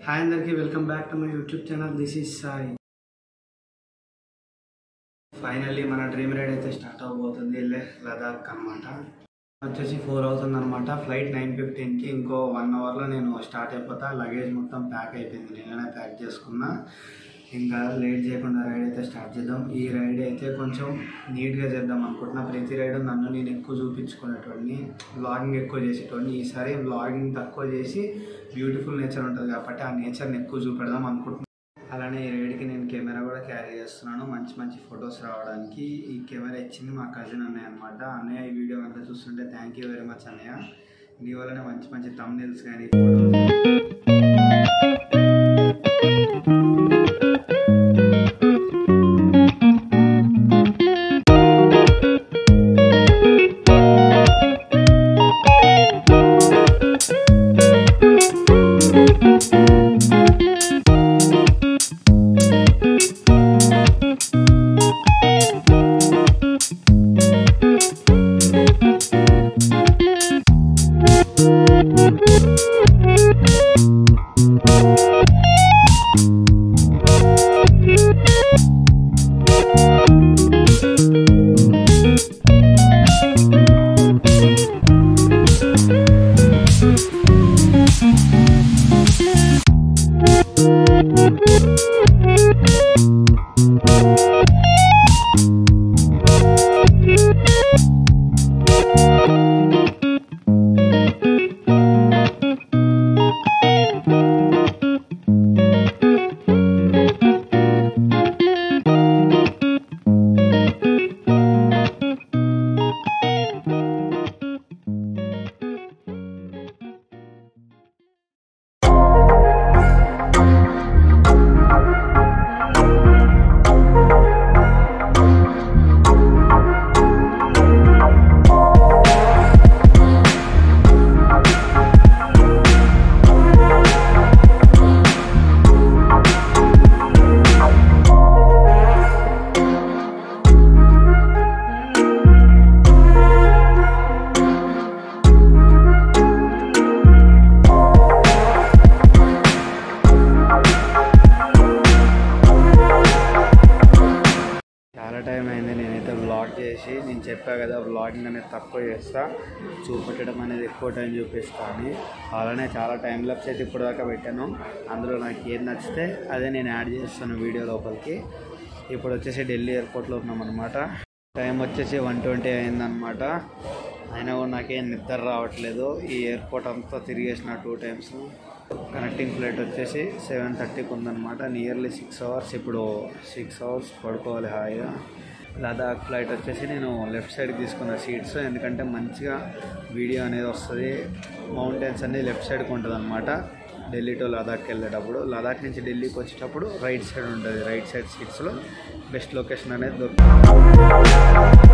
hi అందరికీ welcome back to my YouTube channel this is Sai finally మన dream ride అయితే start అవబోతుంది లే లదాఖ్ అనమాట వచ్చేసి ఫోర్ అవుతుంది అనమాట ఫ్లైట్ నైన్ ఫిఫ్టీన్కి ఇంకో వన్ అవర్లో నేను స్టార్ట్ అయిపోతా లగేజ్ మొత్తం ప్యాక్ అయిపోయింది నేనే ప్యాక్ చేసుకున్నా ఇంకా లేట్ చేయకుండా రైడ్ అయితే స్టార్ట్ చేద్దాం ఈ రైడ్ అయితే కొంచెం నీట్గా చేద్దాం అనుకుంటున్నా ప్రతి రైడ్ నన్ను నేను ఎక్కువ చూపించుకునేటోడిని వ్లాగింగ్ ఎక్కువ చేసేటోడిని ఈసారి వ్లాగింగ్ తక్కువ చేసి బ్యూటిఫుల్ నేచర్ ఉంటుంది కాబట్టి ఆ నేచర్ని ఎక్కువ చూపెడదాం అనుకుంటున్నాను అలానే ఈ రైడ్కి నేను కెమెరా కూడా క్యారీ చేస్తున్నాను మంచి మంచి ఫొటోస్ రావడానికి ఈ కెమెరా ఇచ్చింది మా కజిన్ అన్నయ్య అనమాట అన్నయ్య ఈ వీడియో కనుక చూస్తుంటే థ్యాంక్ యూ వెరీ మచ్ అన్నయ్య నీ వల్లనే మంచి మంచి తమ్నెల్స్ కానీ ఫొటోస్ చాలా టైం అయింది నేనైతే వ్లాగ్ చేసి నేను చెప్పా కదా వ్లాగింగ్ అనేది తక్కువ చేస్తా చూపెట్టడం అనేది ఎక్కువ టైం చూపిస్తా అని అలానే చాలా టైం లెప్స్ అయితే ఇప్పుడు దాకా పెట్టాను అందులో నాకు ఏది నచ్చితే అదే నేను యాడ్ చేస్తాను వీడియో లోపలికి ఇప్పుడు వచ్చేసి ఢిల్లీ ఎయిర్పోర్ట్లో ఉన్నాం అనమాట టైం వచ్చేసి వన్ ట్వంటీ అయిందనమాట అయినా కూడా నాకేం నిద్ర రావట్లేదు ఈ ఎయిర్పోర్ట్ అంతా తిరిగేసిన టూ టైమ్స్ కనెక్టింగ్ ఫ్లైట్ వచ్చేసి సెవెన్ థర్టీకి ఉందన్నమాట నియర్లీ సిక్స్ అవర్స్ ఇప్పుడు సిక్స్ అవర్స్ పడుకోవాలి హాయిగా లదాఖ్ ఫ్లైట్ వచ్చేసి నేను లెఫ్ట్ సైడ్ తీసుకున్న సీట్స్ ఎందుకంటే మంచిగా వీడియో అనేది వస్తుంది మౌంటైన్స్ అన్ని లెఫ్ట్ సైడ్కి ఉంటుంది అనమాట ఢిల్లీ టు లదాఖ్కి వెళ్ళేటప్పుడు లదాఖ్ నుంచి ఢిల్లీకి వచ్చేటప్పుడు రైట్ సైడ్ ఉంటుంది రైట్ సైడ్ సీట్స్లో బెస్ట్ లొకేషన్ అనేది దొరుకుతుంది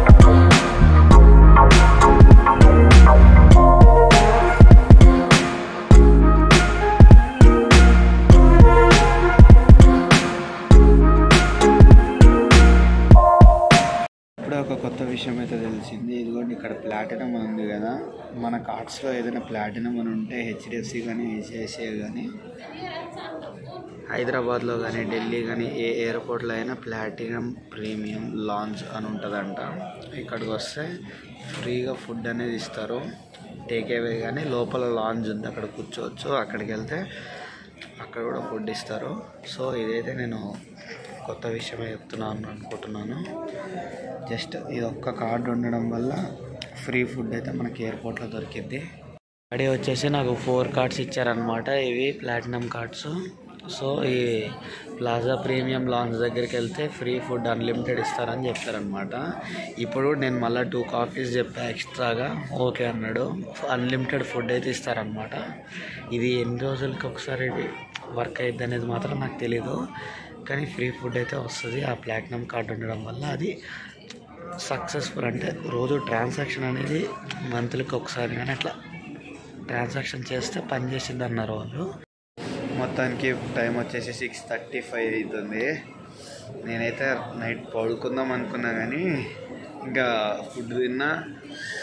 ఇప్పుడే ఒక కొత్త విషయం అయితే తెలిసింది ఇదిగోండి ఇక్కడ ప్లాటినం అని ఉంది కదా మన కార్డ్స్లో ఏదైనా ప్లాటినం అని ఉంటే హెచ్డిఎఫ్సి కానీ ఐసిఐసిఐ కానీ హైదరాబాద్లో కానీ ఢిల్లీ కానీ ఏ ఎయిర్పోర్ట్లో అయినా ప్లాటినం ప్రీమియం లాంచ్ అని ఉంటుందంట ఇక్కడికి వస్తే ఫ్రీగా ఫుడ్ అనేది ఇస్తారు టేక్ అవే కానీ లోపల లాంజ్ ఉంది అక్కడ కూర్చోవచ్చు అక్కడికి వెళ్తే అక్కడ కూడా ఫుడ్ ఇస్తారు సో ఇదైతే నేను కొత్త విషయమే చెప్తున్నాను అనుకుంటున్నాను జస్ట్ ఇది ఒక్క కార్డు ఉండడం వల్ల ఫ్రీ ఫుడ్ అయితే మనకి ఎయిర్పోర్ట్లో దొరికిద్ది అడే వచ్చేసి నాకు ఫోర్ కార్డ్స్ ఇచ్చారనమాట ఇవి ప్లాటినం కార్డ్స్ సో ఈ ప్లాజా ప్రీమియం లాంచ్ దగ్గరికి వెళ్తే ఫ్రీ ఫుడ్ అన్లిమిటెడ్ ఇస్తారని చెప్పారనమాట ఇప్పుడు నేను మళ్ళీ టూ కాఫీస్ చెప్పా ఎక్స్ట్రాగా ఓకే అన్నాడు అన్లిమిటెడ్ ఫుడ్ అయితే ఇస్తారనమాట ఇది ఎన్ని రోజులకి ఒకసారి వర్క్ అయ్యిద్ది అనేది మాత్రం నాకు తెలీదు కానీ ఫ్రీ ఫుడ్ అయితే వస్తుంది ఆ ప్లాటినం కార్డు ఉండడం వల్ల అది సక్సెస్ఫుల్ అంటే రోజు ట్రాన్సాక్షన్ అనేది మంత్లీకి ఒకసారి కానీ అట్లా ట్రాన్సాక్షన్ చేస్తే పని చేసింది అన్నారు వాళ్ళు మొత్తానికి టైం వచ్చేసి సిక్స్ థర్టీ ఫైవ్ అవుతుంది నేనైతే నైట్ పడుకుందాం అనుకున్నా కానీ ఇంకా ఫుడ్ తిన్నా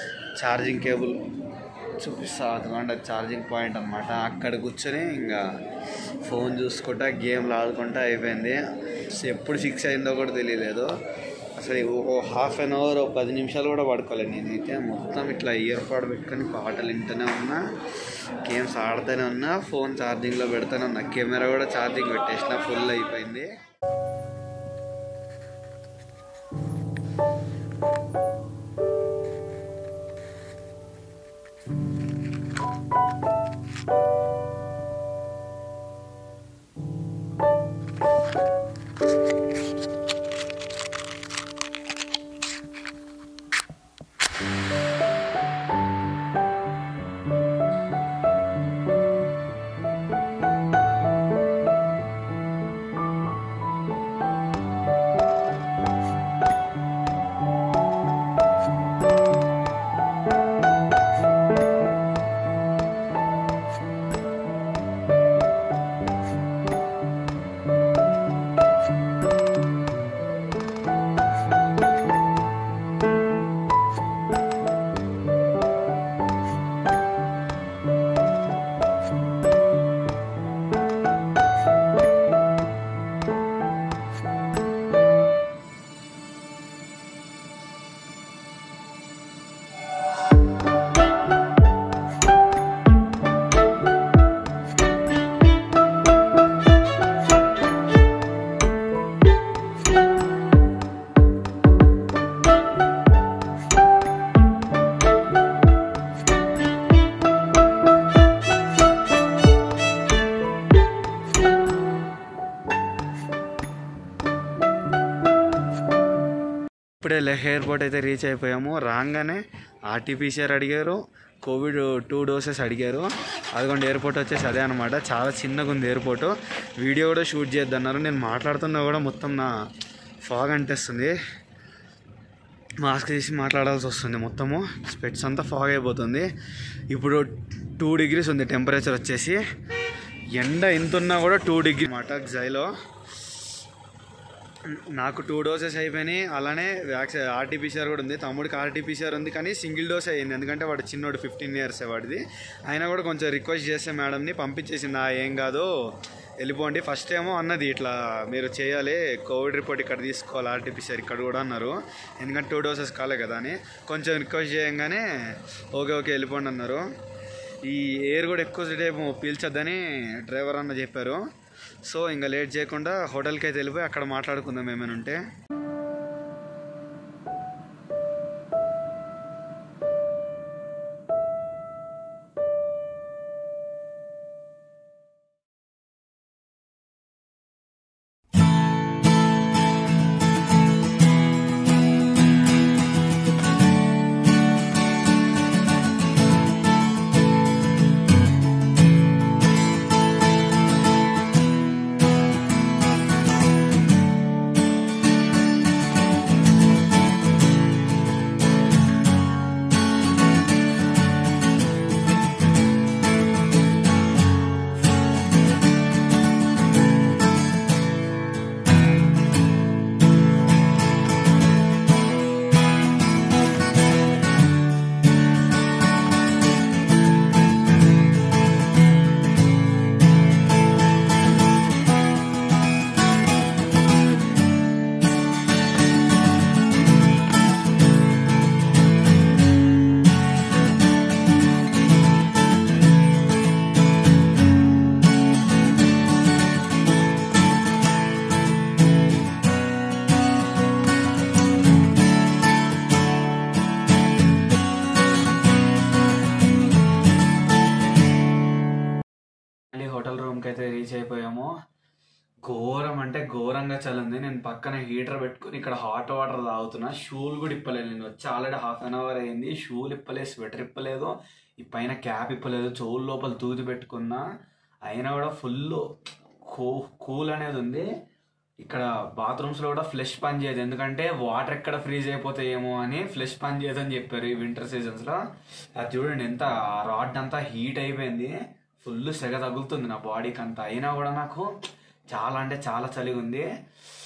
ఛార్జింగ్ కేబుల్ చూపిస్తా అదిగోండి అది ఛార్జింగ్ పాయింట్ అనమాట అక్కడ కూర్చొని ఇంకా ఫోన్ చూసుకుంటా గేమ్లు ఆడుకుంటా అయిపోయింది ఎప్పుడు సిక్స్ అయిందో కూడా తెలియలేదు అసలు ఓ హాఫ్ అన్ అవర్ ఒక పది నిమిషాలు కూడా పడుకోలేదు నేనైతే మొత్తం ఇట్లా ఇయర్ పాడ్ పెట్టుకొని పాటలు వింటూనే ఉన్నా గేమ్స్ ఆడుతూనే ఉన్నా ఫోన్ ఛార్జింగ్లో పెడుతూనే ఉన్నా కెమెరా కూడా ఛార్జింగ్ పెట్టేసిన ఫుల్ అయిపోయింది ఇప్పుడే లెహ్ ఎయిర్పోర్ట్ అయితే రీచ్ అయిపోయాము రాగానే ఆర్టీపీసీఆర్ అడిగారు కోవిడ్ టూ డోసెస్ అడిగారు అదిగోండి ఎయిర్పోర్ట్ వచ్చేసి అదే అనమాట చాలా చిన్నగా ఉంది ఎయిర్పోర్ట్ వీడియో కూడా షూట్ చేద్దన్నారు నేను మాట్లాడుతున్నా కూడా మొత్తం నా ఫాగ్ అంటేస్తుంది మాస్క్ తీసి మాట్లాడాల్సి వస్తుంది మొత్తము స్పెట్స్ అంతా ఫాగ్ అయిపోతుంది ఇప్పుడు టూ డిగ్రీస్ ఉంది టెంపరేచర్ వచ్చేసి ఎండ ఎంత ఉన్నా కూడా టూ డిగ్రీ అన్నమాట జైలో నాకు టూ డోసెస్ అయిపోయినాయి అలానే వ్యాక్సి ఆర్టీపీసీఆర్ కూడా ఉంది తమ్ముడికి ఆర్టీపీసీఆర్ ఉంది కానీ సింగిల్ డోస్ అయ్యింది ఎందుకంటే వాడు చిన్నోడు ఫిఫ్టీన్ ఇయర్స్ వాడిది అయినా కూడా కొంచెం రిక్వెస్ట్ చేస్తే మేడంని పంపించేసింది "ఆ, ఏం కాదు వెళ్ళిపోండి ఫస్ట్ ఏమో అన్నది ఇట్లా మీరు చేయాలి కోవిడ్ రిపోర్ట్ ఇక్కడ తీసుకోవాలి ఆర్టీపీసీఆర్ ఇక్కడ కూడా అన్నారు ఎందుకంటే టూ డోసెస్ కాలే కదా అని కొంచెం రిక్వెస్ట్ చేయంగానే ఓకే ఓకే వెళ్ళిపోండి అన్నారు ఈ ఎయిర్ కూడా ఎక్కువ సేపు పీల్చొద్దని డ్రైవర్ అన్న చెప్పారు సో ఇంకా లేట్ చేయకుండా హోటల్కి అయితే వెళ్ళిపోయి అక్కడ మాట్లాడుకుందాం ఏమైనా ఉంటే మళ్ళీ హోటల్ రూమ్కి అయితే రీచ్ అయిపోయాము ఘోరం అంటే ఘోరంగా చల్లింది నేను పక్కన హీటర్ పెట్టుకుని ఇక్కడ హాట్ వాటర్ తాగుతున్నా షూలు కూడా ఇప్పలేదు నేను వచ్చి ఆల్రెడీ హాఫ్ అన్ అవర్ అయింది షూలు ఇప్పలేదు స్వెటర్ ఇప్పలేదు ఈ పైన క్యాప్ ఇప్పలేదు చెవుల లోపల తూది పెట్టుకున్నా అయినా కూడా ఫుల్ కూ కూల్ అనేది ఉంది ఇక్కడ బాత్రూమ్స్ లో కూడా ఫ్లెష్ పని చేయదు ఎందుకంటే వాటర్ ఎక్కడ ఫ్రీజ్ అయిపోతాయేమో అని ఫ్లెష్ పని చేయదని చెప్పారు ఈ వింటర్ సీజన్స్ లో అది చూడండి ఎంత రాడ్ అంతా హీట్ అయిపోయింది ఫుల్ సెగ తగులుతుంది నా బాడీకి అంతా అయినా కూడా నాకు చాలా అంటే చాలా చలిగా ఉంది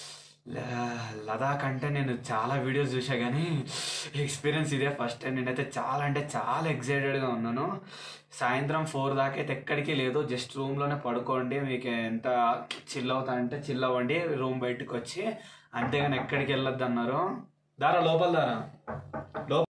ల- లదాఖ్ అంటే నేను చాలా వీడియోస్ చూసా కానీ ఎక్స్పీరియన్స్ ఇదే ఫస్ట్ టైం నేనైతే చాలా అంటే చాలా ఎక్సైటెడ్గా ఉన్నాను సాయంత్రం ఫోర్ దాకా అయితే ఎక్కడికి లేదు జస్ట్ రూమ్లోనే పడుకోండి మీకు ఎంత చిల్ అవుతా అంటే చిల్ అవ్వండి రూమ్ బయటకు వచ్చి అంతేగాని ఎక్కడికి వెళ్ళొద్దు అన్నారు దారా లోపల దారా లోపల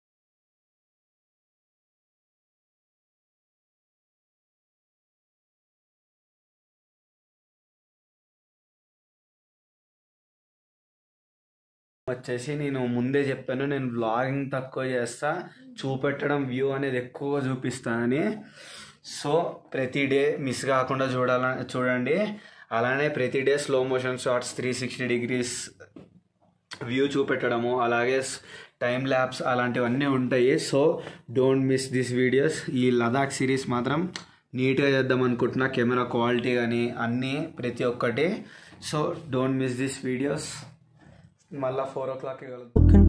వచ్చేసి నేను ముందే చెప్పాను నేను బ్లాగింగ్ తక్కువ చేస్తా చూపెట్టడం వ్యూ అనేది ఎక్కువగా చూపిస్తానని సో ప్రతి డే మిస్ కాకుండా చూడాల చూడండి అలానే ప్రతి day slow motion shorts three sixty degrees view చూపెట్టడము అలాగే టైం ల్యాబ్స్ అలాంటివన్నీ ఉంటాయి so don't miss this videos ఈ లదాఖ్ సిరీస్ మాత్రం నీట్గా చేద్దాం అనుకుంటున్నా కెమెరా క్వాలిటీ కానీ అన్నీ ప్రతి ఒక్కటి so don't miss this videos మళ్ళీ ఫోర్ ఓ క్లాక్కి కలుద్దాం